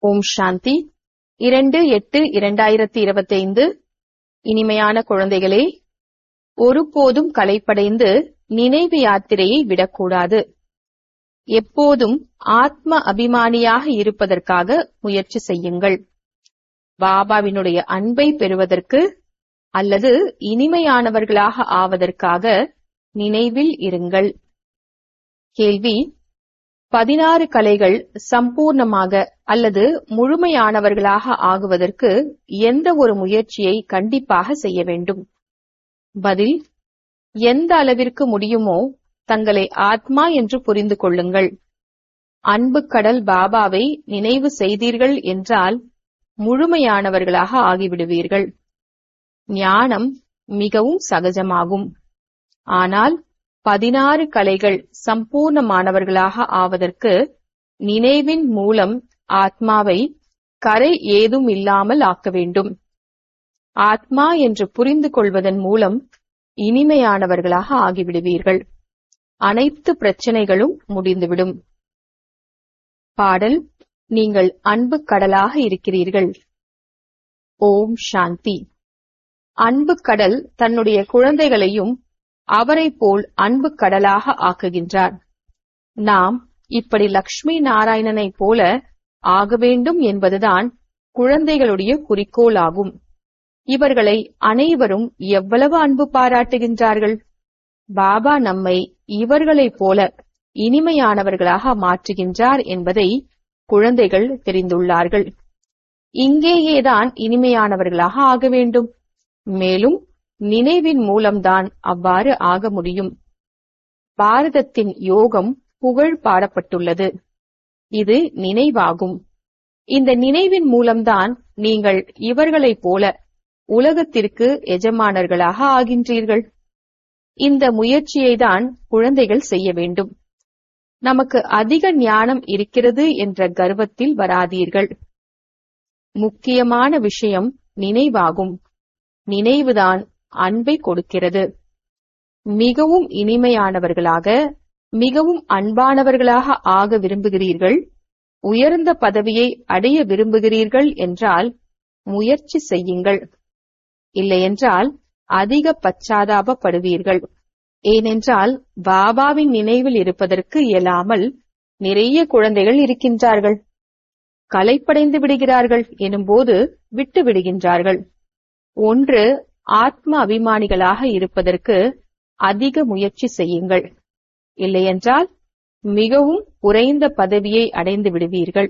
ஓம் சாந்தி இரண்டு எட்டு இரண்டாயிரத்தி இருபத்தைந்து இனிமையான குழந்தைகளே ஒருபோதும் கலைப்படைந்து நினைவு யாத்திரையை விடக்கூடாது எப்போதும் ஆத்ம அபிமானியாக இருப்பதற்காக முயற்சி செய்யுங்கள் பாபாவினுடைய அன்பை பெறுவதற்கு அல்லது இனிமையானவர்களாக ஆவதற்காக நினைவில் இருங்கள் கேள்வி பதினாறு கலைகள் சம்பூர்ணமாக அல்லது முழுமையானவர்களாக ஆகுவதற்கு எந்த ஒரு முயற்சியை கண்டிப்பாக செய்ய வேண்டும் பதில் எந்த அளவிற்கு முடியுமோ தங்களை ஆத்மா என்று புரிந்து கொள்ளுங்கள் அன்பு கடல் பாபாவை நினைவு செய்தீர்கள் என்றால் முழுமையானவர்களாக ஆகிவிடுவீர்கள் ஞானம் மிகவும் சகஜமாகும் ஆனால் பதினாறு கலைகள் சம்பூர்ணமானவர்களாக ஆவதற்கு நினைவின் மூலம் ஆத்மாவை கரை ஏதும் இல்லாமல் ஆக்க வேண்டும் ஆத்மா என்று புரிந்து கொள்வதன் மூலம் இனிமையானவர்களாக ஆகிவிடுவீர்கள் அனைத்து பிரச்சனைகளும் முடிந்துவிடும் பாடல் நீங்கள் அன்பு கடலாக இருக்கிறீர்கள் ஓம் சாந்தி அன்பு கடல் தன்னுடைய குழந்தைகளையும் அவரை போல் அன்பு கடலாக ஆக்குகின்றார் நாம் இப்படி லக்ஷ்மி நாராயணனை போல ஆக வேண்டும் என்பதுதான் குழந்தைகளுடைய குறிக்கோள் ஆகும் இவர்களை அனைவரும் எவ்வளவு அன்பு பாராட்டுகின்றார்கள் பாபா நம்மை இவர்களைப் போல இனிமையானவர்களாக மாற்றுகின்றார் என்பதை குழந்தைகள் தெரிந்துள்ளார்கள் இங்கேயேதான் இனிமையானவர்களாக ஆக வேண்டும் மேலும் நினைவின் மூலம்தான் அவ்வாறு ஆக முடியும் பாரதத்தின் யோகம் புகழ் பாடப்பட்டுள்ளது இது நினைவாகும் இந்த நினைவின் மூலம்தான் நீங்கள் இவர்களைப் போல உலகத்திற்கு எஜமானர்களாக ஆகின்றீர்கள் இந்த முயற்சியை தான் குழந்தைகள் செய்ய வேண்டும் நமக்கு அதிக ஞானம் இருக்கிறது என்ற கர்வத்தில் வராதீர்கள் முக்கியமான விஷயம் நினைவாகும் நினைவுதான் அன்பை கொடுக்கிறது மிகவும் இனிமையானவர்களாக மிகவும் அன்பானவர்களாக ஆக விரும்புகிறீர்கள் உயர்ந்த பதவியை அடைய விரும்புகிறீர்கள் என்றால் முயற்சி செய்யுங்கள் இல்லையென்றால் அதிக பச்சாதாபப்படுவீர்கள் ஏனென்றால் பாபாவின் நினைவில் இருப்பதற்கு இயலாமல் நிறைய குழந்தைகள் இருக்கின்றார்கள் கலைப்படைந்து விடுகிறார்கள் எனும்போது விட்டு விடுகின்றார்கள் ஒன்று ஆத்ம அபிமானிகளாக இருப்பதற்கு அதிக முயற்சி செய்யுங்கள் இல்லையென்றால் மிகவும் குறைந்த பதவியை அடைந்து விடுவீர்கள்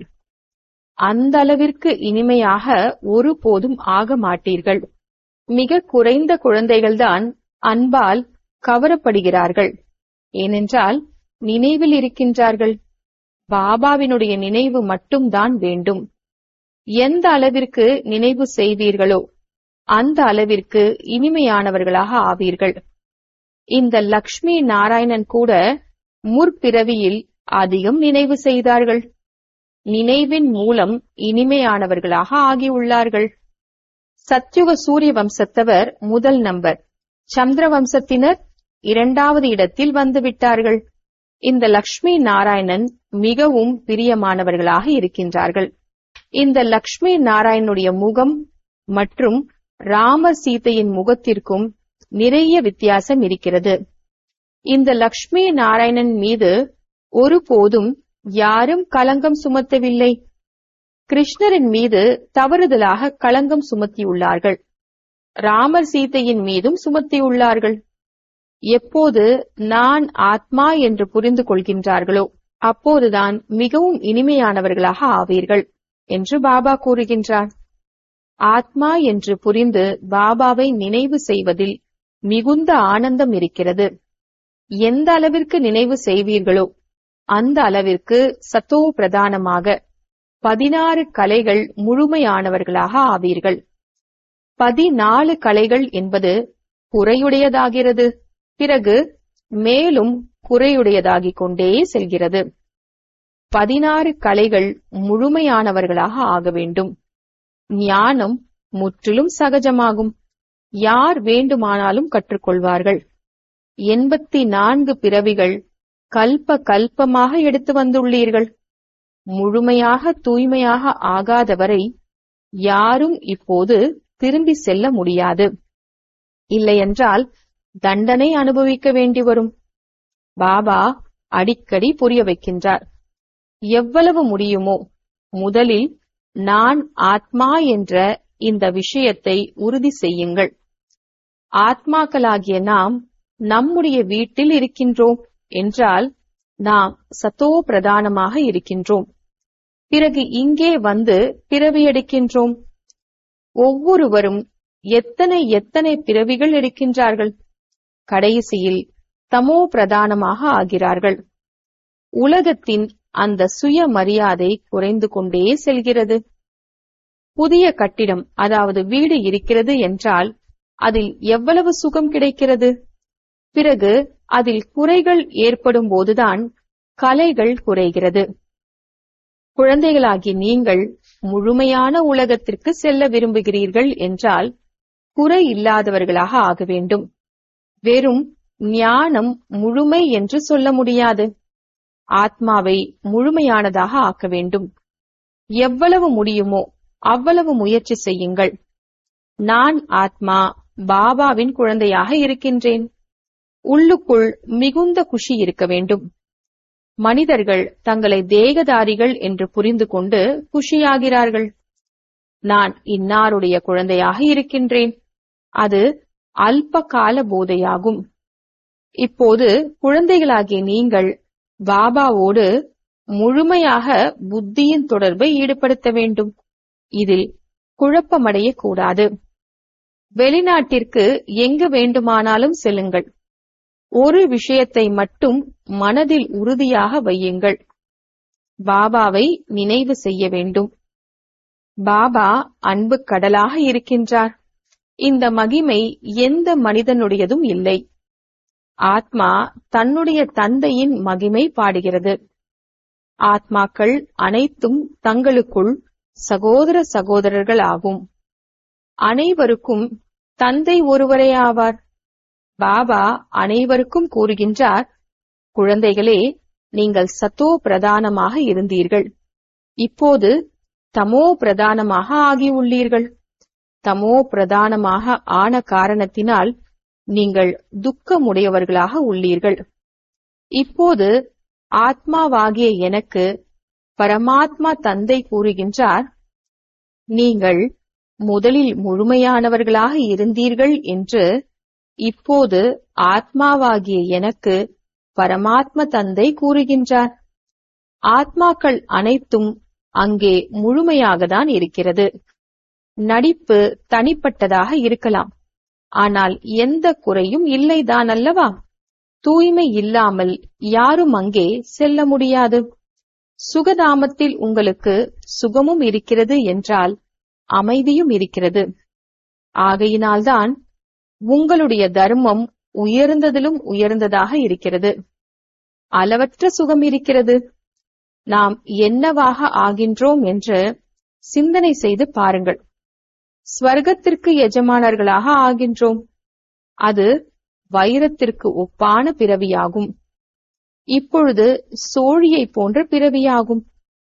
அந்த அளவிற்கு இனிமையாக ஒருபோதும் ஆக மாட்டீர்கள் மிக குறைந்த குழந்தைகள்தான் அன்பால் கவரப்படுகிறார்கள் ஏனென்றால் நினைவில் இருக்கின்றார்கள் பாபாவினுடைய நினைவு மட்டும்தான் வேண்டும் எந்த அளவிற்கு நினைவு செய்வீர்களோ அந்த அளவிற்கு இனிமையானவர்களாக ஆவீர்கள் இந்த லக்ஷ்மி நாராயணன் கூட முற்பிறவியில் அதிகம் நினைவு செய்தார்கள் நினைவின் மூலம் இனிமையானவர்களாக ஆகியுள்ளார்கள் சத்யுக சூரிய வம்சத்தவர் முதல் நம்பர் சந்திர வம்சத்தினர் இரண்டாவது இடத்தில் வந்துவிட்டார்கள் இந்த லக்ஷ்மி நாராயணன் மிகவும் பிரியமானவர்களாக இருக்கின்றார்கள் இந்த லக்ஷ்மி நாராயணனுடைய முகம் மற்றும் ராம சீதையின் முகத்திற்கும் நிறைய வித்தியாசம் இருக்கிறது இந்த லக்ஷ்மி நாராயணன் மீது ஒருபோதும் யாரும் களங்கம் சுமத்தவில்லை கிருஷ்ணரின் மீது தவறுதலாக களங்கம் சுமத்தியுள்ளார்கள் ராமர் சீதையின் மீதும் சுமத்தியுள்ளார்கள் எப்போது நான் ஆத்மா என்று புரிந்து கொள்கின்றார்களோ அப்போதுதான் மிகவும் இனிமையானவர்களாக ஆவீர்கள் என்று பாபா கூறுகின்றார் ஆத்மா என்று புரிந்து பாபாவை நினைவு செய்வதில் மிகுந்த ஆனந்தம் இருக்கிறது எந்த அளவிற்கு நினைவு செய்வீர்களோ அந்த அளவிற்கு சத்தோ பிரதானமாக பதினாறு கலைகள் முழுமையானவர்களாக ஆவீர்கள் பதினாலு கலைகள் என்பது குறையுடையதாகிறது பிறகு மேலும் குறையுடையதாகிக் கொண்டே செல்கிறது பதினாறு கலைகள் முழுமையானவர்களாக ஆக வேண்டும் ஞானம் முற்றிலும் சகஜமாகும் யார் வேண்டுமானாலும் கற்றுக்கொள்வார்கள் எண்பத்தி நான்கு பிறவிகள் கல்ப கல்பமாக எடுத்து வந்துள்ளீர்கள் முழுமையாக தூய்மையாக ஆகாதவரை யாரும் இப்போது திரும்பி செல்ல முடியாது இல்லையென்றால் தண்டனை அனுபவிக்க வேண்டி வரும் பாபா அடிக்கடி புரிய வைக்கின்றார் எவ்வளவு முடியுமோ முதலில் நான் ஆத்மா என்ற இந்த விஷயத்தை உறுதி செய்யுங்கள் ஆத்மாக்களாகிய நாம் நம்முடைய வீட்டில் இருக்கின்றோம் என்றால் நாம் சத்தோ பிரதானமாக இருக்கின்றோம் பிறகு இங்கே வந்து பிறவியெடுக்கின்றோம் ஒவ்வொருவரும் எத்தனை எத்தனை பிறவிகள் எடுக்கின்றார்கள் கடைசியில் தமோ பிரதானமாக ஆகிறார்கள் உலகத்தின் அந்த சுய மரியாதை குறைந்து கொண்டே செல்கிறது புதிய கட்டிடம் அதாவது வீடு இருக்கிறது என்றால் அதில் எவ்வளவு சுகம் கிடைக்கிறது பிறகு அதில் குறைகள் ஏற்படும் போதுதான் கலைகள் குறைகிறது குழந்தைகளாகி நீங்கள் முழுமையான உலகத்திற்கு செல்ல விரும்புகிறீர்கள் என்றால் குறை இல்லாதவர்களாக ஆக வேண்டும் வெறும் ஞானம் முழுமை என்று சொல்ல முடியாது ஆத்மாவை முழுமையானதாக ஆக்க வேண்டும் எவ்வளவு முடியுமோ அவ்வளவு முயற்சி செய்யுங்கள் நான் ஆத்மா பாபாவின் குழந்தையாக இருக்கின்றேன் உள்ளுக்குள் மிகுந்த குஷி இருக்க வேண்டும் மனிதர்கள் தங்களை தேகதாரிகள் என்று புரிந்து கொண்டு குஷியாகிறார்கள் நான் இன்னாருடைய குழந்தையாக இருக்கின்றேன் அது அல்ப கால போதையாகும் இப்போது குழந்தைகளாகிய நீங்கள் பாபாவோடு முழுமையாக புத்தியின் தொடர்பை ஈடுபடுத்த வேண்டும் இதில் குழப்பமடைய கூடாது வெளிநாட்டிற்கு எங்கு வேண்டுமானாலும் செல்லுங்கள் ஒரு விஷயத்தை மட்டும் மனதில் உறுதியாக வையுங்கள் பாபாவை நினைவு செய்ய வேண்டும் பாபா அன்பு கடலாக இருக்கின்றார் இந்த மகிமை எந்த மனிதனுடையதும் இல்லை ஆத்மா தன்னுடைய தந்தையின் மகிமை பாடுகிறது ஆத்மாக்கள் அனைத்தும் தங்களுக்குள் சகோதர சகோதரர்கள் ஆகும் அனைவருக்கும் தந்தை ஒருவரே ஆவார் பாபா அனைவருக்கும் கூறுகின்றார் குழந்தைகளே நீங்கள் சத்தோ பிரதானமாக இருந்தீர்கள் இப்போது தமோ பிரதானமாக ஆகியுள்ளீர்கள் தமோ பிரதானமாக ஆன காரணத்தினால் நீங்கள் துக்கமுடையவர்களாக உள்ளீர்கள் இப்போது ஆத்மாவாகிய எனக்கு பரமாத்மா தந்தை கூறுகின்றார் நீங்கள் முதலில் முழுமையானவர்களாக இருந்தீர்கள் என்று இப்போது ஆத்மாவாகிய எனக்கு பரமாத்ம தந்தை கூறுகின்றார் ஆத்மாக்கள் அனைத்தும் அங்கே முழுமையாகத்தான் இருக்கிறது நடிப்பு தனிப்பட்டதாக இருக்கலாம் ஆனால் எந்த குறையும் இல்லைதான் அல்லவா தூய்மை இல்லாமல் யாரும் அங்கே செல்ல முடியாது சுகதாமத்தில் உங்களுக்கு சுகமும் இருக்கிறது என்றால் அமைதியும் இருக்கிறது ஆகையினால்தான் உங்களுடைய தர்மம் உயர்ந்ததிலும் உயர்ந்ததாக இருக்கிறது அளவற்ற சுகம் இருக்கிறது நாம் என்னவாக ஆகின்றோம் என்று சிந்தனை செய்து பாருங்கள் ஸ்வர்க்கத்திற்கு எஜமானர்களாக ஆகின்றோம் அது வைரத்திற்கு ஒப்பான பிறவியாகும் இப்பொழுது சோழியை போன்ற பிறவியாகும்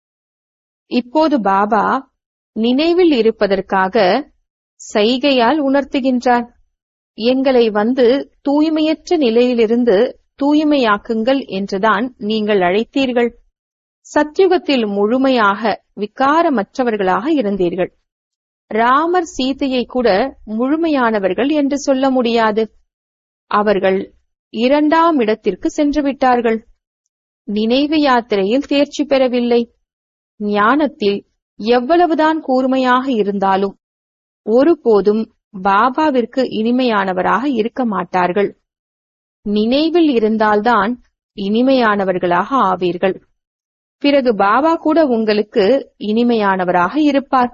இப்போது பாபா நினைவில் இருப்பதற்காக சைகையால் உணர்த்துகின்றார் எங்களை வந்து தூய்மையற்ற நிலையிலிருந்து தூய்மையாக்குங்கள் என்றுதான் நீங்கள் அழைத்தீர்கள் சத்யுகத்தில் முழுமையாக விகாரமற்றவர்களாக இருந்தீர்கள் ராமர் சீதையை கூட முழுமையானவர்கள் என்று சொல்ல முடியாது அவர்கள் இரண்டாம் இடத்திற்கு சென்று விட்டார்கள் நினைவு யாத்திரையில் தேர்ச்சி பெறவில்லை ஞானத்தில் எவ்வளவுதான் கூர்மையாக இருந்தாலும் ஒருபோதும் பாபாவிற்கு இனிமையானவராக இருக்க மாட்டார்கள் நினைவில் இருந்தால்தான் இனிமையானவர்களாக ஆவீர்கள் பிறகு பாபா கூட உங்களுக்கு இனிமையானவராக இருப்பார்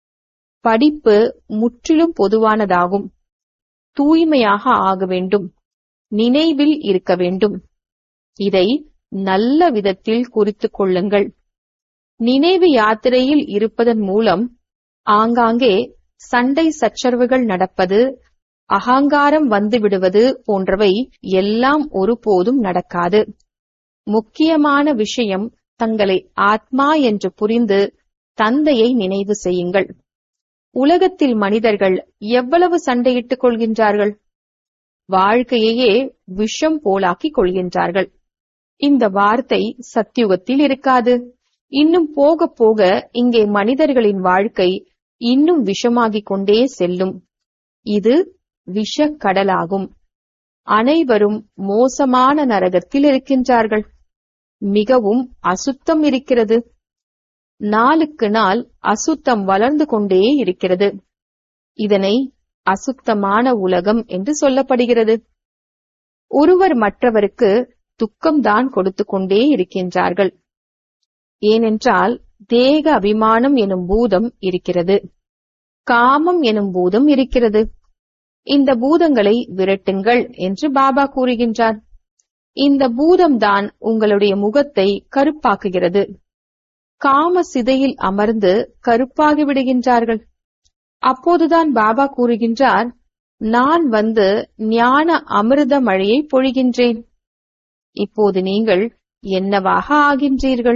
படிப்பு முற்றிலும் பொதுவானதாகும் தூய்மையாக ஆக வேண்டும் நினைவில் இருக்க வேண்டும் இதை நல்ல விதத்தில் குறித்துக் கொள்ளுங்கள் நினைவு யாத்திரையில் இருப்பதன் மூலம் ஆங்காங்கே சண்டை சச்சரவுகள் நடப்பது அகங்காரம் வந்து விடுவது போன்றவை எல்லாம் ஒருபோதும் நடக்காது முக்கியமான விஷயம் தங்களை ஆத்மா என்று புரிந்து தந்தையை நினைவு செய்யுங்கள் உலகத்தில் மனிதர்கள் எவ்வளவு சண்டையிட்டுக் கொள்கின்றார்கள் வாழ்க்கையையே விஷம் போலாக்கிக் கொள்கின்றார்கள் இந்த வார்த்தை சத்தியுகத்தில் இருக்காது இன்னும் போக போக இங்கே மனிதர்களின் வாழ்க்கை இன்னும் விஷமாகிக் கொண்டே செல்லும் இது விஷக்கடலாகும் அனைவரும் மோசமான நரகத்தில் இருக்கின்றார்கள் மிகவும் அசுத்தம் இருக்கிறது நாளுக்கு நாள் அசுத்தம் வளர்ந்து கொண்டே இருக்கிறது இதனை அசுத்தமான உலகம் என்று சொல்லப்படுகிறது ஒருவர் மற்றவருக்கு துக்கம்தான் கொடுத்து கொண்டே இருக்கின்றார்கள் ஏனென்றால் தேக அபிமானம் எனும் பூதம் இருக்கிறது காமம் எனும் பூதம் இருக்கிறது இந்த பூதங்களை விரட்டுங்கள் என்று பாபா கூறுகின்றார் இந்த பூதம்தான் உங்களுடைய முகத்தை கருப்பாக்குகிறது காம சிதையில் அமர்ந்து கருப்பாகி விடுகின்றார்கள் அப்போதுதான் பாபா கூறுகின்றார் நான் வந்து ஞான அமிர்த மழையை பொழிகின்றேன் இப்போது நீங்கள் என்னவாக ஆகின்றீர்கள்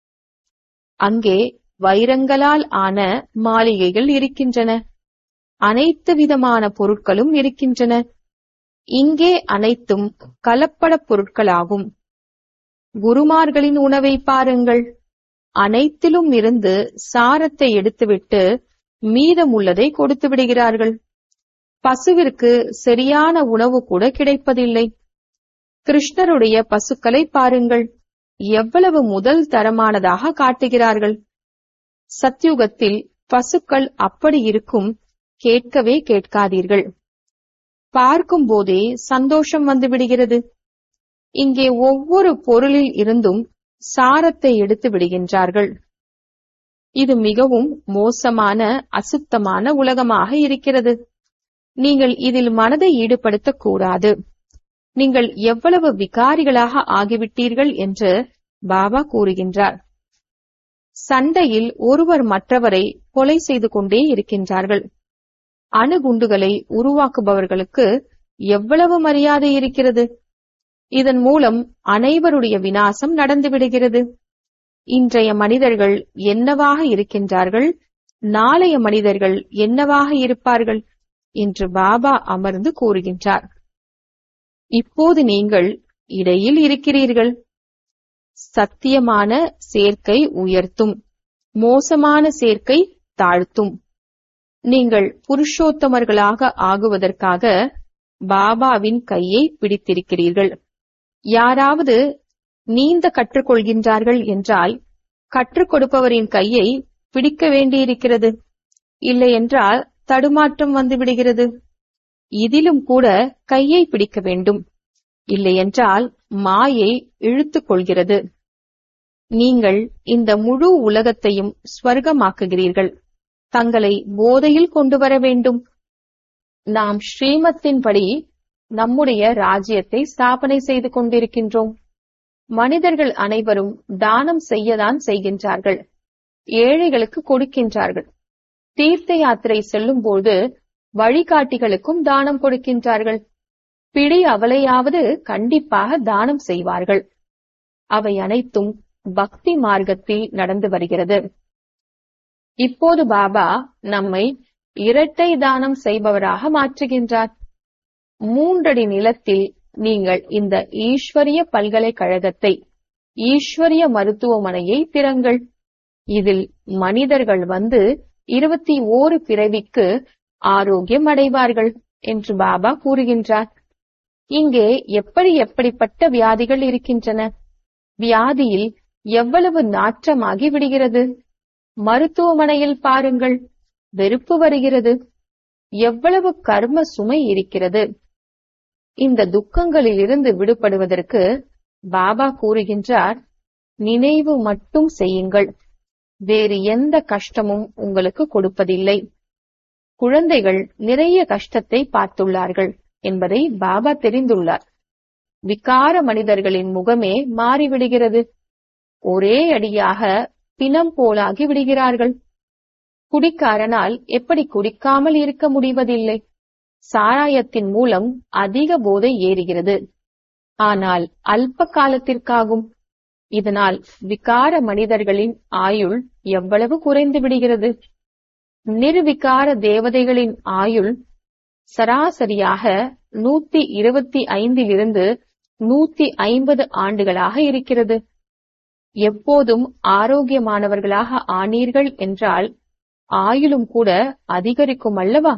அங்கே வைரங்களால் ஆன மாளிகைகள் இருக்கின்றன அனைத்து விதமான பொருட்களும் இருக்கின்றன இங்கே அனைத்தும் கலப்படப் பொருட்களாகும் குருமார்களின் உணவை பாருங்கள் அனைத்திலும் இருந்து சாரத்தை எடுத்துவிட்டு மீதமுள்ளதை கொடுத்து விடுகிறார்கள் பசுவிற்கு சரியான உணவு கூட கிடைப்பதில்லை கிருஷ்ணருடைய பசுக்களை பாருங்கள் எவ்வளவு முதல் தரமானதாக காட்டுகிறார்கள் சத்யுகத்தில் பசுக்கள் அப்படி இருக்கும் கேட்கவே கேட்காதீர்கள் பார்க்கும் போதே சந்தோஷம் வந்து விடுகிறது இங்கே ஒவ்வொரு பொருளில் இருந்தும் சாரத்தை எடுத்து விடுகின்றார்கள் இது மிகவும் மோசமான அசுத்தமான உலகமாக இருக்கிறது நீங்கள் இதில் மனதை ஈடுபடுத்தக் கூடாது நீங்கள் எவ்வளவு விகாரிகளாக ஆகிவிட்டீர்கள் என்று பாபா கூறுகின்றார் சண்டையில் ஒருவர் மற்றவரை கொலை செய்து கொண்டே இருக்கின்றார்கள் அணுகுண்டுகளை உருவாக்குபவர்களுக்கு எவ்வளவு மரியாதை இருக்கிறது இதன் மூலம் அனைவருடைய வினாசம் நடந்துவிடுகிறது இன்றைய மனிதர்கள் என்னவாக இருக்கின்றார்கள் நாளைய மனிதர்கள் என்னவாக இருப்பார்கள் என்று பாபா அமர்ந்து கூறுகின்றார் இப்போது நீங்கள் இடையில் இருக்கிறீர்கள் சத்தியமான சேர்க்கை உயர்த்தும் மோசமான சேர்க்கை தாழ்த்தும் நீங்கள் புருஷோத்தமர்களாக ஆகுவதற்காக பாபாவின் கையை பிடித்திருக்கிறீர்கள் யாராவது நீந்த கற்றுக்கொள்கின்றார்கள் என்றால் கற்றுக் கொடுப்பவரின் கையை பிடிக்க வேண்டியிருக்கிறது இல்லையென்றால் தடுமாற்றம் வந்து விடுகிறது இதிலும் கூட கையை பிடிக்க வேண்டும் இல்லையென்றால் மாயை இழுத்துக் கொள்கிறது நீங்கள் இந்த முழு உலகத்தையும் ஸ்வர்க்கமாக்குகிறீர்கள் தங்களை போதையில் கொண்டு வர வேண்டும் நாம் ஸ்ரீமத்தின்படி நம்முடைய ராஜ்யத்தை ஸ்தாபனை செய்து கொண்டிருக்கின்றோம் மனிதர்கள் அனைவரும் தானம் செய்யதான் செய்கின்றார்கள் ஏழைகளுக்கு கொடுக்கின்றார்கள் தீர்த்த யாத்திரை செல்லும் போது வழிகாட்டிகளுக்கும் தானம் கொடுக்கின்றார்கள் பிடி அவளையாவது கண்டிப்பாக தானம் செய்வார்கள் அவை அனைத்தும் பக்தி மார்க்கத்தில் நடந்து வருகிறது இப்போது பாபா நம்மை இரட்டை தானம் செய்பவராக மாற்றுகின்றார் மூன்றடி நிலத்தில் நீங்கள் இந்த ஈஸ்வரிய பல்கலைக்கழகத்தை ஈஸ்வரிய மருத்துவமனையை திறங்கள் இதில் மனிதர்கள் வந்து இருபத்தி ஓரு பிறவிக்கு ஆரோக்கியம் அடைவார்கள் என்று பாபா கூறுகின்றார் இங்கே எப்படி எப்படிப்பட்ட வியாதிகள் இருக்கின்றன வியாதியில் எவ்வளவு நாற்றமாகி விடுகிறது மருத்துவமனையில் பாருங்கள் வெறுப்பு வருகிறது எவ்வளவு கர்ம சுமை இருக்கிறது இந்த துக்கங்களில் இருந்து விடுபடுவதற்கு பாபா கூறுகின்றார் நினைவு மட்டும் செய்யுங்கள் வேறு எந்த கஷ்டமும் உங்களுக்கு கொடுப்பதில்லை குழந்தைகள் நிறைய கஷ்டத்தை பார்த்துள்ளார்கள் என்பதை பாபா தெரிந்துள்ளார் விகார மனிதர்களின் முகமே மாறிவிடுகிறது ஒரே அடியாக பிணம் போலாகி விடுகிறார்கள் குடிக்காரனால் எப்படி குடிக்காமல் இருக்க முடிவதில்லை சாராயத்தின் மூலம் அதிக போதை ஏறுகிறது ஆனால் அல்ப காலத்திற்காகும் இதனால் விகார மனிதர்களின் ஆயுள் எவ்வளவு குறைந்து விடுகிறது நிர்விகார தேவதைகளின் ஆயுள் சராசரியாக நூத்தி இருபத்தி ஐந்திலிருந்து நூத்தி ஐம்பது ஆண்டுகளாக இருக்கிறது எப்போதும் ஆரோக்கியமானவர்களாக ஆனீர்கள் என்றால் ஆயுளும் கூட அதிகரிக்கும் அல்லவா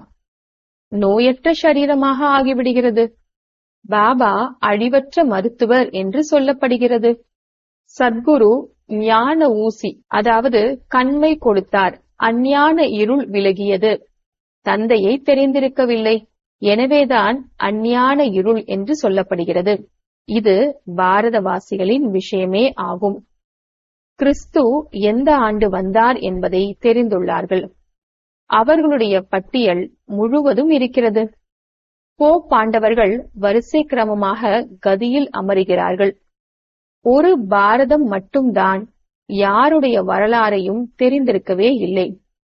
நோயற்ற சரீரமாக ஆகிவிடுகிறது பாபா அழிவற்ற மருத்துவர் என்று சொல்லப்படுகிறது சத்குரு ஞான ஊசி அதாவது கண்மை கொடுத்தார் அஞ்ஞான இருள் விலகியது தந்தையை தெரிந்திருக்கவில்லை எனவேதான் அஞ்ஞான இருள் என்று சொல்லப்படுகிறது இது பாரதவாசிகளின் விஷயமே ஆகும் கிறிஸ்து எந்த ஆண்டு வந்தார் என்பதை தெரிந்துள்ளார்கள் அவர்களுடைய பட்டியல் முழுவதும் இருக்கிறது போப் பாண்டவர்கள் வரிசை கிரமமாக கதியில் அமருகிறார்கள் ஒரு பாரதம் மட்டும்தான் யாருடைய வரலாறையும் தெரிந்திருக்கவே இல்லை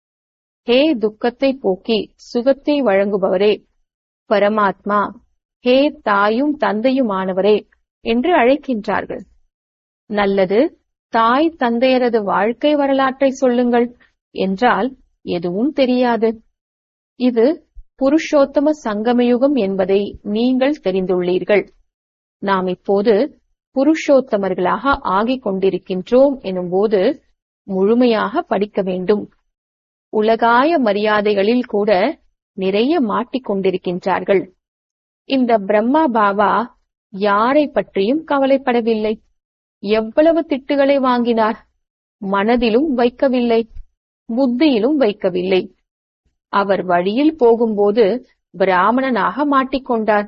ஹே துக்கத்தை போக்கி சுகத்தை வழங்குபவரே பரமாத்மா ஹே தாயும் தந்தையுமானவரே என்று அழைக்கின்றார்கள் நல்லது தாய் தந்தையரது வாழ்க்கை வரலாற்றை சொல்லுங்கள் என்றால் எதுவும் தெரியாது இது புருஷோத்தம சங்கமயுகம் என்பதை நீங்கள் தெரிந்துள்ளீர்கள் நாம் இப்போது புருஷோத்தமர்களாக ஆகிக் கொண்டிருக்கின்றோம் எனும்போது முழுமையாக படிக்க வேண்டும் உலகாய மரியாதைகளில் கூட நிறைய மாட்டிக்கொண்டிருக்கின்றார்கள் இந்த பிரம்மா பாபா யாரை பற்றியும் கவலைப்படவில்லை எவ்வளவு திட்டுகளை வாங்கினார் மனதிலும் வைக்கவில்லை புத்தியிலும் வைக்கவில்லை அவர் வழியில் போகும்போது பிராமணனாக மாட்டிக்கொண்டார்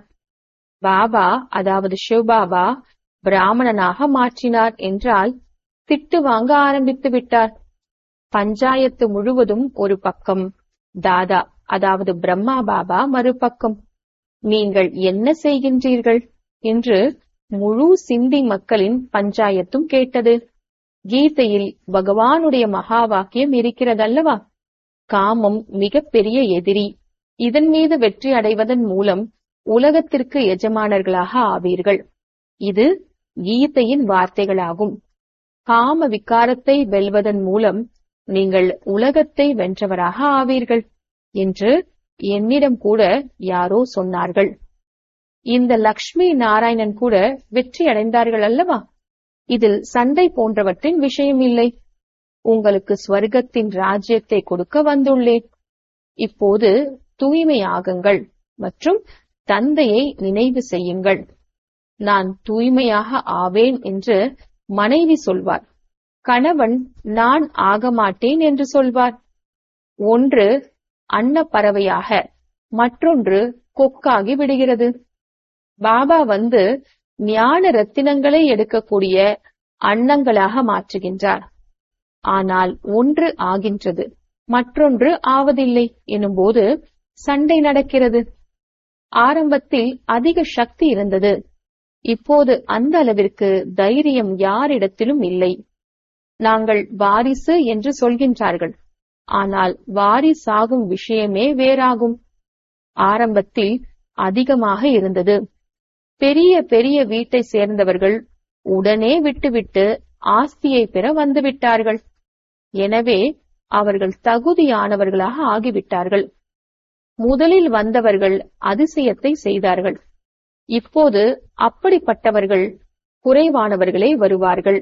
பாபா அதாவது சிவபாபா பிராமணனாக மாற்றினார் என்றால் திட்டு வாங்க ஆரம்பித்து விட்டார் பஞ்சாயத்து முழுவதும் ஒரு பக்கம் தாதா அதாவது பிரம்மா பாபா மறுபக்கம் நீங்கள் என்ன செய்கின்றீர்கள் என்று முழு சிந்தி மக்களின் பஞ்சாயத்தும் கேட்டது கீதையில் பகவானுடைய மகா வாக்கியம் இருக்கிறதல்லவா காமம் மிகப்பெரிய எதிரி இதன் மீது வெற்றி அடைவதன் மூலம் உலகத்திற்கு எஜமானர்களாக ஆவீர்கள் இது கீதையின் வார்த்தைகளாகும் காம விகாரத்தை வெல்வதன் மூலம் நீங்கள் உலகத்தை வென்றவராக ஆவீர்கள் என்று என்னிடம் கூட யாரோ சொன்னார்கள் இந்த லக்ஷ்மி நாராயணன் கூட வெற்றி அடைந்தார்கள் அல்லவா இதில் சண்டை போன்றவற்றின் விஷயம் இல்லை உங்களுக்கு ஸ்வர்க்கத்தின் ராஜ்யத்தை கொடுக்க வந்துள்ளேன் இப்போது தூய்மையாகுங்கள் மற்றும் தந்தையை நினைவு செய்யுங்கள் நான் தூய்மையாக ஆவேன் என்று மனைவி சொல்வார் கணவன் நான் ஆக மாட்டேன் என்று சொல்வார் ஒன்று அன்னப்பறவையாக மற்றொன்று கொக்காகி விடுகிறது பாபா வந்து ஞான ரத்தினங்களை எடுக்கக்கூடிய அன்னங்களாக மாற்றுகின்றார் ஆனால் ஒன்று ஆகின்றது மற்றொன்று ஆவதில்லை எனும்போது சண்டை நடக்கிறது ஆரம்பத்தில் அதிக சக்தி இருந்தது இப்போது அந்த அளவிற்கு தைரியம் யாரிடத்திலும் இல்லை நாங்கள் வாரிசு என்று சொல்கின்றார்கள் ஆனால் வாரிசாகும் விஷயமே வேறாகும் ஆரம்பத்தில் அதிகமாக இருந்தது பெரிய பெரிய வீட்டை சேர்ந்தவர்கள் உடனே விட்டுவிட்டு ஆஸ்தியை பெற வந்துவிட்டார்கள் எனவே அவர்கள் தகுதியானவர்களாக ஆகிவிட்டார்கள் முதலில் வந்தவர்கள் அதிசயத்தை செய்தார்கள் இப்போது அப்படிப்பட்டவர்கள் குறைவானவர்களே வருவார்கள்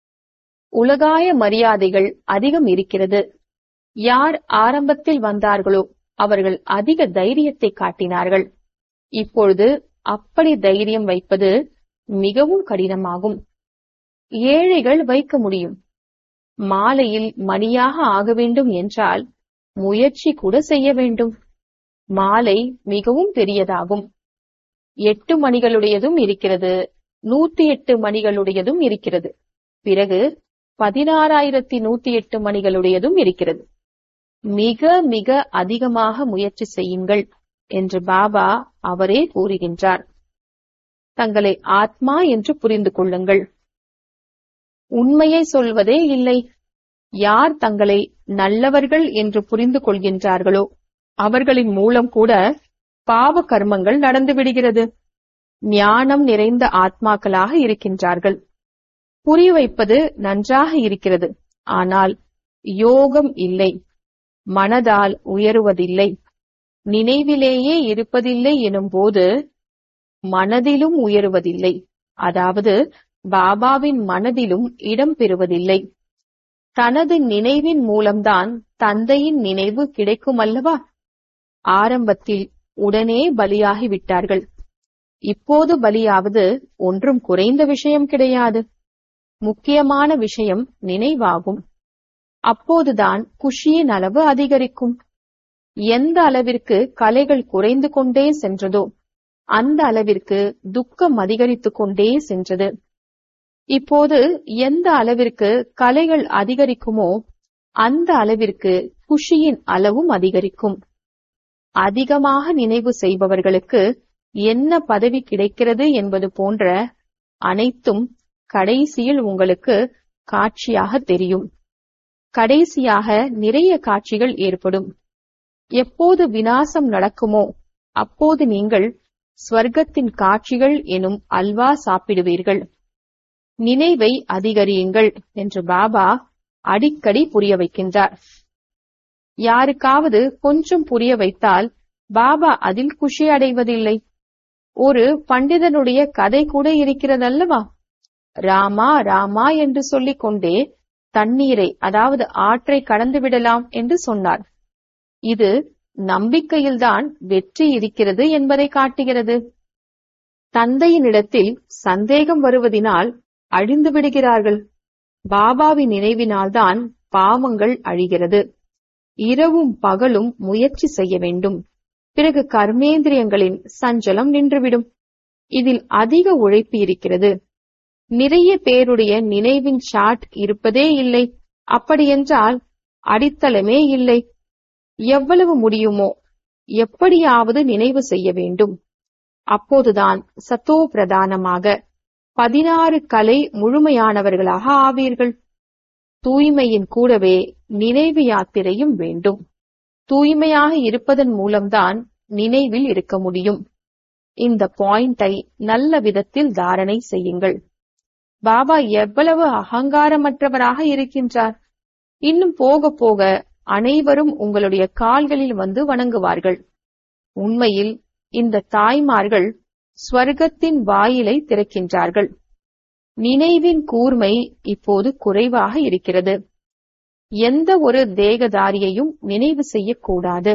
உலகாய மரியாதைகள் அதிகம் இருக்கிறது யார் ஆரம்பத்தில் வந்தார்களோ அவர்கள் அதிக தைரியத்தை காட்டினார்கள் இப்பொழுது அப்படி தைரியம் வைப்பது மிகவும் கடினமாகும் ஏழைகள் வைக்க முடியும் மாலையில் மணியாக ஆக வேண்டும் என்றால் முயற்சி கூட செய்ய வேண்டும் மாலை மிகவும் பெரியதாகும் எட்டு மணிகளுடையதும் இருக்கிறது நூத்தி எட்டு மணிகளுடையதும் இருக்கிறது பிறகு பதினாறாயிரத்தி நூத்தி எட்டு மணிகளுடையதும் இருக்கிறது மிக மிக அதிகமாக முயற்சி செய்யுங்கள் என்று பாபா அவரே கூறுகின்றார் தங்களை ஆத்மா என்று புரிந்து கொள்ளுங்கள் உண்மையை சொல்வதே இல்லை யார் தங்களை நல்லவர்கள் என்று புரிந்து கொள்கின்றார்களோ அவர்களின் மூலம் கூட பாவ கர்மங்கள் நடந்து விடுகிறது ஞானம் நிறைந்த ஆத்மாக்களாக இருக்கின்றார்கள் புரிய வைப்பது நன்றாக இருக்கிறது ஆனால் யோகம் இல்லை மனதால் உயருவதில்லை நினைவிலேயே இருப்பதில்லை எனும்போது மனதிலும் உயருவதில்லை அதாவது பாபாவின் மனதிலும் இடம் பெறுவதில்லை தனது நினைவின் மூலம்தான் தந்தையின் நினைவு கிடைக்கும் அல்லவா ஆரம்பத்தில் உடனே பலியாகி விட்டார்கள் இப்போது பலியாவது ஒன்றும் குறைந்த விஷயம் கிடையாது முக்கியமான விஷயம் நினைவாகும் அப்போதுதான் குஷியின் அளவு அதிகரிக்கும் எந்த அளவிற்கு கலைகள் குறைந்து கொண்டே சென்றதோ அந்த அளவிற்கு துக்கம் அதிகரித்துக் கொண்டே சென்றது இப்போது எந்த அளவிற்கு கலைகள் அதிகரிக்குமோ அந்த அளவிற்கு குஷியின் அளவும் அதிகரிக்கும் அதிகமாக நினைவு செய்பவர்களுக்கு என்ன பதவி கிடைக்கிறது என்பது போன்ற அனைத்தும் கடைசியில் உங்களுக்கு காட்சியாக தெரியும் கடைசியாக நிறைய காட்சிகள் ஏற்படும் எப்போது வினாசம் நடக்குமோ அப்போது நீங்கள் ஸ்வர்க்கத்தின் காட்சிகள் எனும் அல்வா சாப்பிடுவீர்கள் நினைவை அதிகரியுங்கள் என்று பாபா அடிக்கடி புரிய வைக்கின்றார் யாருக்காவது கொஞ்சம் புரிய வைத்தால் பாபா அதில் குஷி அடைவதில்லை ஒரு பண்டிதனுடைய கதை கூட இருக்கிறதல்லவா ராமா ராமா என்று சொல்லிக் கொண்டே தண்ணீரை அதாவது ஆற்றை கடந்து விடலாம் என்று சொன்னார் இது நம்பிக்கையில்தான் வெற்றி இருக்கிறது என்பதை காட்டுகிறது தந்தையினிடத்தில் சந்தேகம் வருவதினால் அழிந்து விடுகிறார்கள் பாபாவின் நினைவினால்தான் பாவங்கள் அழிகிறது இரவும் பகலும் முயற்சி செய்ய வேண்டும் பிறகு கர்மேந்திரியங்களின் சஞ்சலம் நின்றுவிடும் இதில் அதிக உழைப்பு இருக்கிறது நிறைய பேருடைய நினைவின் ஷாட் இருப்பதே இல்லை அப்படியென்றால் அடித்தளமே இல்லை எவ்வளவு முடியுமோ எப்படியாவது நினைவு செய்ய வேண்டும் அப்போதுதான் சத்தோ பிரதானமாக பதினாறு கலை முழுமையானவர்களாக ஆவீர்கள் தூய்மையின் கூடவே நினைவு யாத்திரையும் வேண்டும் தூய்மையாக இருப்பதன் மூலம்தான் நினைவில் இருக்க முடியும் இந்த பாயிண்டை நல்ல விதத்தில் தாரணை செய்யுங்கள் பாபா எவ்வளவு அகங்காரமற்றவராக இருக்கின்றார் இன்னும் போக போக அனைவரும் உங்களுடைய கால்களில் வந்து வணங்குவார்கள் உண்மையில் இந்த தாய்மார்கள் ஸ்வர்க்கத்தின் வாயிலை திறக்கின்றார்கள் நினைவின் கூர்மை இப்போது குறைவாக இருக்கிறது எந்த ஒரு தேகதாரியையும் நினைவு செய்யக்கூடாது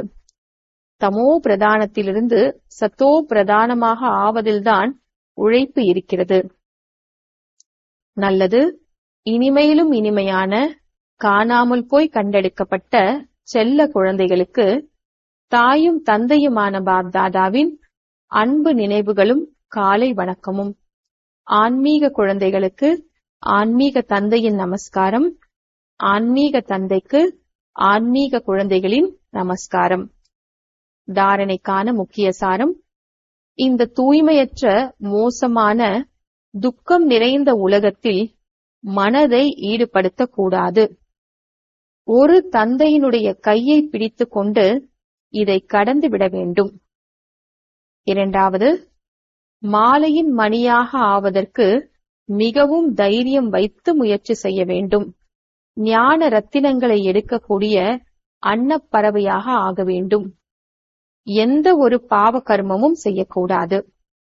தமோ பிரதானத்திலிருந்து சத்தோ பிரதானமாக ஆவதில்தான் உழைப்பு இருக்கிறது நல்லது இனிமையிலும் இனிமையான காணாமல் போய் கண்டெடுக்கப்பட்ட செல்ல குழந்தைகளுக்கு தாயும் தந்தையுமான பாப்தாதாவின் அன்பு நினைவுகளும் காலை வணக்கமும் ஆன்மீக குழந்தைகளுக்கு ஆன்மீக தந்தையின் நமஸ்காரம் ஆன்மீக தந்தைக்கு ஆன்மீக குழந்தைகளின் நமஸ்காரம் தாரணைக்கான முக்கிய சாரம் இந்த தூய்மையற்ற மோசமான துக்கம் நிறைந்த உலகத்தில் மனதை ஈடுபடுத்தக்கூடாது ஒரு தந்தையினுடைய கையை பிடித்துக் கொண்டு இதை கடந்து விட வேண்டும் இரண்டாவது மாலையின் மணியாக ஆவதற்கு மிகவும் தைரியம் வைத்து முயற்சி செய்ய வேண்டும் ஞான ரத்தினங்களை எடுக்கக்கூடிய அன்னப்பறவையாக ஆக வேண்டும் எந்த ஒரு பாவ கர்மமும் செய்யக்கூடாது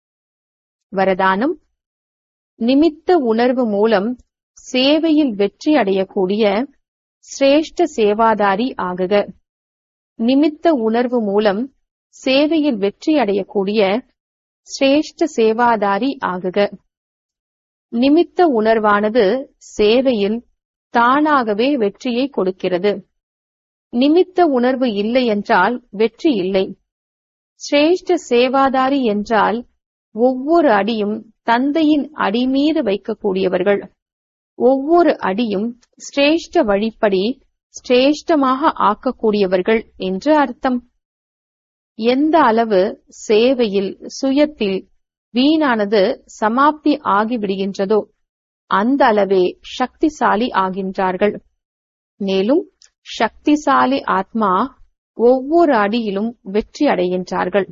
வரதானம் நிமித்த உணர்வு மூலம் சேவையில் வெற்றி அடையக்கூடிய சிரேஷ்ட சேவாதாரி ஆகுக நிமித்த உணர்வு மூலம் சேவையில் வெற்றி அடையக்கூடிய சிரேஷ்ட சேவாதாரி ஆகுக நிமித்த உணர்வானது சேவையில் தானாகவே வெற்றியை கொடுக்கிறது நிமித்த உணர்வு இல்லை என்றால் வெற்றி இல்லை சிரேஷ்ட சேவாதாரி என்றால் ஒவ்வொரு அடியும் தந்தையின் அடி மீது வைக்கக்கூடியவர்கள் ஒவ்வொரு அடியும் சிரேஷ்ட வழிப்படி சிரேஷ்டமாக ஆக்கக்கூடியவர்கள் என்று அர்த்தம் எந்த அளவு சேவையில் சுயத்தில் வீணானது சமாப்தி ஆகிவிடுகின்றதோ அந்த அளவே சக்திசாலி ஆகின்றார்கள் மேலும் சக்திசாலி ஆத்மா ஒவ்வொரு அடியிலும் வெற்றி அடைகின்றார்கள்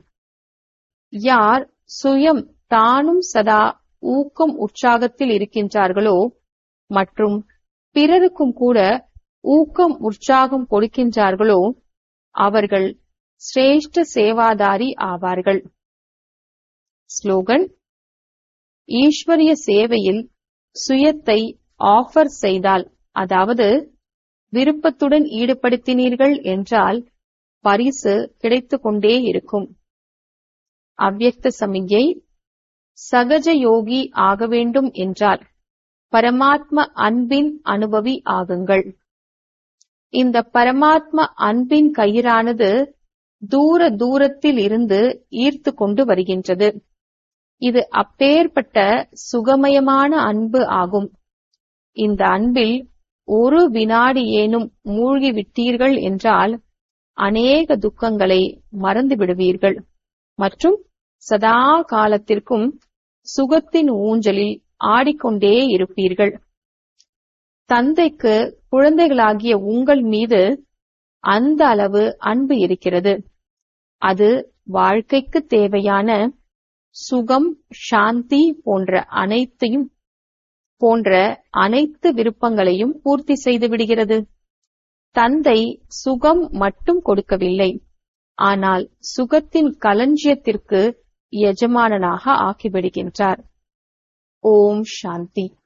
யார் சுயம் தானும் சதா ஊக்கம் உற்சாகத்தில் இருக்கின்றார்களோ மற்றும் பிறருக்கும் கூட ஊக்கம் உற்சாகம் கொடுக்கின்றார்களோ அவர்கள் சிரேஷ்ட சேவாதாரி ஆவார்கள் ஸ்லோகன் ஈஸ்வரிய சேவையில் சுயத்தை ஆஃபர் செய்தால் அதாவது விருப்பத்துடன் ஈடுபடுத்தினீர்கள் என்றால் பரிசு கிடைத்துக் கொண்டே இருக்கும் அவ்யக்த சமிகை சகஜ யோகி ஆக வேண்டும் என்றால் பரமாத்ம அன்பின் அனுபவி ஆகுங்கள் இந்த பரமாத்ம அன்பின் கயிறானது தூர தூரத்தில் இருந்து ஈர்த்து கொண்டு வருகின்றது இது அப்பேற்பட்ட சுகமயமான அன்பு ஆகும் இந்த அன்பில் ஒரு வினாடி ஏனும் மூழ்கி விட்டீர்கள் என்றால் அநேக துக்கங்களை மறந்து விடுவீர்கள் மற்றும் சதா காலத்திற்கும் சுகத்தின் ஊஞ்சலில் ஆடிக்கொண்டே இருப்பீர்கள் தந்தைக்கு குழந்தைகளாகிய உங்கள் மீது அந்த அளவு அன்பு இருக்கிறது அது வாழ்க்கைக்கு தேவையான சுகம் சாந்தி போன்ற அனைத்தையும் போன்ற அனைத்து விருப்பங்களையும் பூர்த்தி செய்து விடுகிறது தந்தை சுகம் மட்டும் கொடுக்கவில்லை ஆனால் சுகத்தின் களஞ்சியத்திற்கு எஜமானனாக ஆக்கிவிடுகின்றார் ஓம் சாந்தி